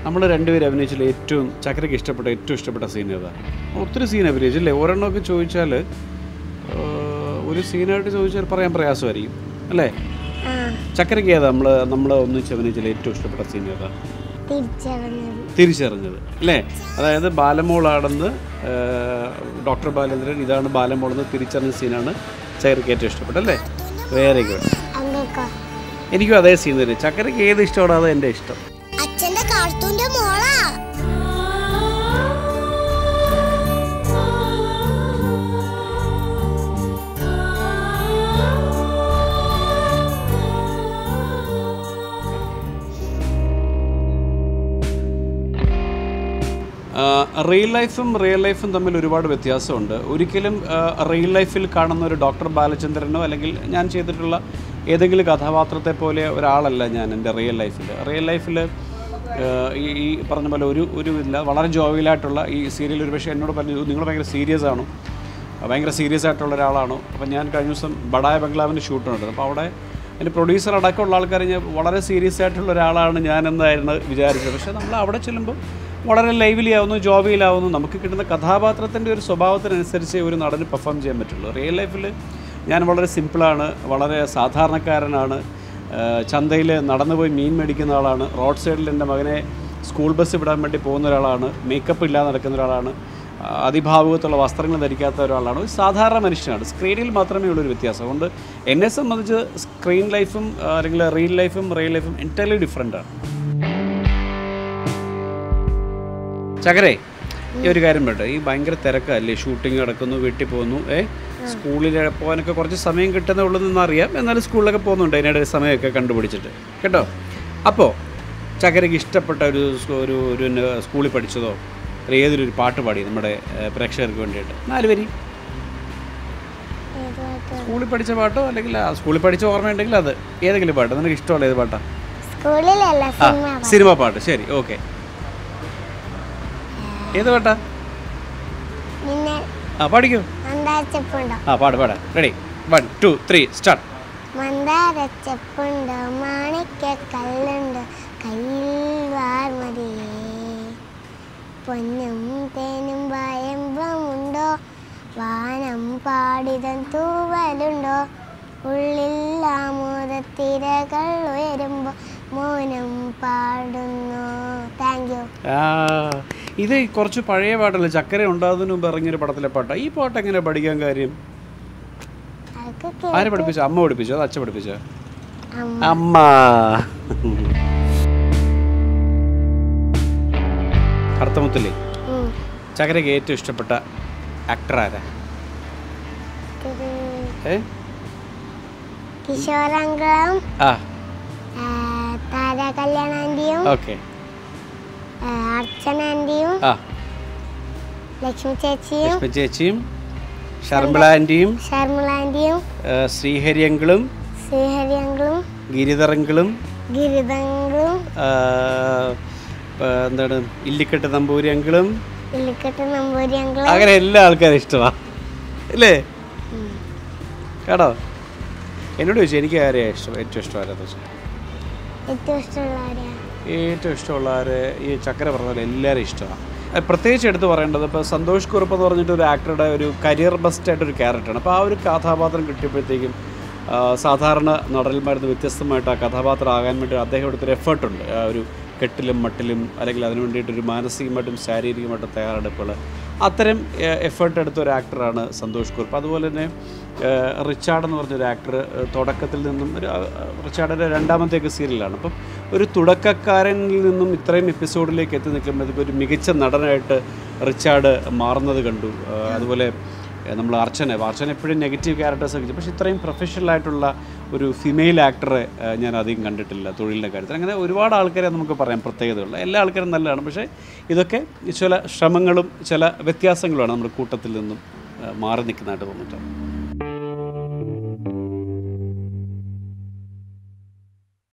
നമ്മൾ രണ്ടുപേരും അഭിനയിച്ചതിൽ ഏറ്റവും ചക്കരയ്ക്ക് ഇഷ്ടപ്പെട്ട ഏറ്റവും ഇഷ്ടപ്പെട്ട സീൻ ഏതാ ഒത്തിരി സീൻ അഭിനയിച്ചില്ലേ ഒരെണ്ണമൊക്കെ ചോദിച്ചാൽ ഒരു സീനായിട്ട് ചോദിച്ചാൽ പറയാൻ പ്രയാസമായിരിക്കും അല്ലേ ആ ചക്കരയ്ക്ക് ഏതാ നമ്മൾ നമ്മൾ ഒന്നിച്ച് അഭിനയിച്ചതിൽ ഏറ്റവും ഇഷ്ടപ്പെട്ട സീൻ ഏതാ തിരിച്ചറിഞ്ഞത് തിരിച്ചറിഞ്ഞത് അല്ലേ അതായത് ബാലമോളാണെന്ന് ഡോക്ടർ ബാലേന്ദ്രൻ ഇതാണ് ബാലമോളെന്ന് തിരിച്ചറിഞ്ഞ സീനാണ് ചക്കരയ്ക്ക് ഏറ്റവും ഇഷ്ടപ്പെട്ടത് അല്ലേ വെരി ഗുഡ് അങ്ങേക്കോ എനിക്കും അതേ സീൻ തന്നെ ചക്കരയ്ക്ക് ഏത് ഇഷ്ടമാണോ അത് എൻ്റെ ഇഷ്ടം അച്ഛന്റെ കാർത്തൂന്റെ മോളാ റിയൽ ലൈഫും റിയൽ ലൈഫും തമ്മിൽ ഒരുപാട് വ്യത്യാസമുണ്ട് ഒരിക്കലും റിയൽ ലൈഫിൽ കാണുന്ന ഒരു ഡോക്ടർ ബാലചന്ദ്രനോ അല്ലെങ്കിൽ ഞാൻ ചെയ്തിട്ടുള്ള ഏതെങ്കിലും കഥാപാത്രത്തെ പോലെ ഒരാളല്ല ഞാൻ എൻ്റെ റിയൽ ലൈഫിൽ റിയൽ ലൈഫിൽ ഈ ഈ പറഞ്ഞ പോലെ ഒരു ഒരു ഇല്ല വളരെ ജോവിയലായിട്ടുള്ള ഈ സീരിയൽ ഒരു പക്ഷേ എന്നോട് പറഞ്ഞു നിങ്ങൾ ഭയങ്കര സീരിയസ് ആണോ ഭയങ്കര സീരിയസ് ആയിട്ടുള്ള ഒരാളാണോ അപ്പോൾ ഞാൻ കഴിഞ്ഞ ദിവസം ബഡായ ബംഗ്ലാവിൻ്റെ ഷൂട്ടുണ്ട് അപ്പോൾ അവിടെ എൻ്റെ പ്രൊഡ്യൂസർ അടക്കമുള്ള ആൾക്കാർ ഞാൻ വളരെ സീരിയസ് ആയിട്ടുള്ള ഒരാളാണ് ഞാൻ എന്നായിരുന്നു വിചാരിച്ചത് പക്ഷേ നമ്മൾ അവിടെ ചെല്ലുമ്പോൾ വളരെ ലൈവ്ലി ആവുന്നു ജോബിയിലാവുന്നു നമുക്ക് കിട്ടുന്ന കഥാപാത്രത്തിൻ്റെ ഒരു സ്വഭാവത്തിനനുസരിച്ച് ഒരു നടന് പെർഫോം ചെയ്യാൻ പറ്റുള്ളൂ റിയൽ ലൈഫിൽ ഞാൻ വളരെ സിമ്പിളാണ് വളരെ സാധാരണക്കാരനാണ് ചന്തയിൽ നടന്നുപോയി മീൻ മേടിക്കുന്ന ആളാണ് റോഡ് സൈഡിൽ എൻ്റെ മകനെ സ്കൂൾ ബസ് വിടാൻ വേണ്ടി പോകുന്ന ഒരാളാണ് മേക്കപ്പ് ഇല്ലാതെ നടക്കുന്ന ഒരാളാണ് ആ, അതിഭാവുകത്തുള്ള വസ്ത്രങ്ങൾ ധരിക്കാത്ത ഒരാളാണ് ഒരു സാധാരണ മനുഷ്യനാണ് സ്ക്രീനിൽ മാത്രമേ ഉള്ളൊരു വ്യത്യാസം അതുകൊണ്ട് എന്നെ സംബന്ധിച്ച് സ്ക്രീൻ ലൈഫും ആ, അല്ലെങ്കിൽ റിയൽ ലൈഫും റിയൽ ലൈഫും എൻറ്റയർലി ഡിഫറെൻ്റ് ആണ് ചകരേ ഈ ഒരു കാര്യം പറയട്ടെ ഈ ഭയങ്കര തിരക്കല്ലേ ഷൂട്ടിംഗ് നടക്കുന്നു വീട്ടിൽ പോകുന്നു ഏ സ്കൂളിൽ പോകാനൊക്കെ കുറച്ച് സമയം കിട്ടുന്നേ ഉള്ളൂ എന്നറിയാം എന്നാലും സ്കൂളിലൊക്കെ പോകുന്നുണ്ട് അതിനിടെ സമയമൊക്കെ കണ്ടുപിടിച്ചിട്ട് കേട്ടോ അപ്പോൾ ചകരയ്ക്ക് ഇഷ്ടപ്പെട്ട ഒരു സ്- ഒരു ഒരു ന- സ്കൂളിൽ പഠിച്ചതോ അല്ലെങ്കിൽ ഏതൊരു ഒരു പാട്ട് പാടി നമ്മുടെ ഏ, പ്രേക്ഷകർക്ക് വേണ്ടിയിട്ട് നാല് വരി ഏത് പാട്ട് സ്കൂളിൽ പഠിച്ച പാട്ടോ അല്ലെങ്കിൽ ആ സ്കൂളിൽ പഠിച്ച ഓർമ്മയുണ്ടെങ്കിൽ അത് ഏതെങ്കിലും പാട്ട് നിനക്ക് ഇഷ്ടമുള്ള ഏത് പാട്ടാ സ്കൂളിലല്ല ആ സിനിമ പാട്ട്. സിനിമ പാട്ട് ശരി ഓക്കെ ഏത് പാട്ടാ നിന്നെ ആ പാടിക്കോ മന്ദാരച്ചെപ്പുണ്ടോ ആ പാട് പാടാ ready one two three start മന്ദാരച്ചെപ്പുണ്ടോ മാണിക്ക കല്ലുണ്ടോ കയ്യിൽ വാർമതിയേ പൊന്നും തേനും വയമ്പമുണ്ടോ വാനം പാടിതം തൂവലുണ്ടോ ഉള്ളിൽ ആമോദത്തിരകൾ ഉയരുമ്പോൾ മൗനം പാടുന്നു താങ്ക് യു ആ ഇത് കുറച്ച് പഴയ പാട്ടല്ലേ ചക്കര ഉണ്ടാകുന്നതിന് മുമ്പ് ഇറങ്ങിയൊരു പടത്തിലെ പാട്ടാ ഈ പാട്ട് എങ്ങനെ പഠിക്കാൻ കാര്യം അതൊക്കെ ആര് പഠിപ്പിച്ചു അമ്മ പഠിപ്പിച്ചോ അത് അച്ഛൻ പഠിപ്പിച്ചോ അമ്മ അമ്മ അർത്ഥമുത്തില്ലേ ഉം. ചക്കരയ്ക്ക് ഏറ്റവും ഇഷ്ടപ്പെട്ട ആക്ടർ ആരാ ഇത് ഏ കിഷോരംഗം ആ താര കല്യാണ ആൻറ്റിയും ഓക്കെ ആ, അർച്ചന ആൻറ്റിയും ആ ലക്ഷ്മി ചേച്ചിയും ലക്ഷ്മി ചേച്ചിയും ഷർമിള ആൻറ്റിയും ഷർമിള ആൻറ്റിയും ആ, ശ്രീഹരി അങ്കിളും ശ്രീഹരി അങ്കിളും ഗിരിധർ അങ്കിളും ഗിരിതങ്ങളും ആ, ആ, എന്താണ് ഇല്ലിക്കെട്ട് നമ്പൂരി അങ്കിളും ഇല്ലിക്കട്ട് നമ്പൂരി അങ്കിളും അങ്ങനെ എല്ലാ ആൾക്കാരും ഇഷ്ടമാണ് അല്ലേ ഉം. കേട്ടോ എന്നോട് ചോദിച്ചു എനിക്ക് ആരെയാണ് ഇഷ്ടം ഏറ്റവും ഇഷ്ടം ആരാന്ന് വെച്ചാൽ ഏറ്റവും ഇഷ്ടമുള്ള ആരെയാ ഏറ്റവും ഇഷ്ടമുള്ളവരെ ഈ ചക്കര പറഞ്ഞ പോലെ എല്ലാവരും ഇഷ്ടമാണ് അത് പ്രത്യേകിച്ച് എടുത്ത് പറയേണ്ടത് ഇപ്പോൾ സന്തോഷ് കുറുപ്പ് എന്ന് പറഞ്ഞിട്ട് ഒരു ആക്ടറുടെ ഒരു കരിയർ ബെസ്റ്റ് ആയിട്ടൊരു ക്യാരക്ടറാണ് അപ്പോൾ ആ ഒരു കഥാപാത്രം കിട്ടിയപ്പോഴത്തേക്കും ആ, സാധാരണ നടന്മാരുന്ന് വ്യത്യസ്തമായിട്ട് ആ കഥാപാത്രം ആകാൻ വേണ്ടി അദ്ദേഹം എടുത്തൊരു എഫേർട്ടുണ്ട് ആ ഒരു കെട്ടിലും മട്ടിലും അല്ലെങ്കിൽ അതിന് വേണ്ടിയിട്ടൊരു മാനസികമായിട്ടും ശാരീരികമായിട്ടും തയ്യാറെടുപ്പുകൾ അത്തരം എഫേർട്ട് എടുത്ത ഒരു ആക്ടറാണ് സന്തോഷ് കുറുപ്പ് അതുപോലെ തന്നെ ഏഹ്, റിച്ചാർഡ് എന്ന് പറഞ്ഞൊരു ആക്ടർ തുടക്കത്തിൽ നിന്നും ഒരു ആ, റിച്ചാർഡിൻ്റെ രണ്ടാമത്തേക്ക് സീരിയലാണ് അപ്പം ഒരു തുടക്കക്കാരനിൽ നിന്നും ഇത്രയും എപ്പിസോഡിലേക്ക് എത്തി നിൽക്കുമ്പോഴത്തേക്ക് ഒരു മികച്ച നടനായിട്ട് റിച്ചാർഡ് മാറുന്നത് കണ്ടു ഏഹ്, അതുപോലെ ഏഹ്, നമ്മൾ അർച്ചന അർച്ചന എപ്പോഴും നെഗറ്റീവ് ക്യാരക്ടേഴ്സ് ഒക്കെ ചെയ്യും പക്ഷേ ഇത്രയും പ്രൊഫഷണൽ ആയിട്ടുള്ള ഒരു ഫിമെയിൽ ആക്ടറെ ഏഹ്, ഞാൻ അധികം കണ്ടിട്ടില്ല തൊഴിലിൻ്റെ കാര്യത്തിൽ അങ്ങനെ ഒരുപാട് ആൾക്കാരെ നമുക്ക് പറയാം പ്രത്യേകതയുള്ള എല്ലാ ആൾക്കാരും നല്ലതാണ് പക്ഷേ ഇതൊക്കെ ചില ശ്രമങ്ങളും ചില വ്യത്യാസങ്ങളുമാണ് നമ്മുടെ കൂട്ടത്തിൽ നിന്നും ഏഹ്, മാറി നിൽക്കുന്നതായിട്ട് തോന്നിയിട്ടുണ്ട്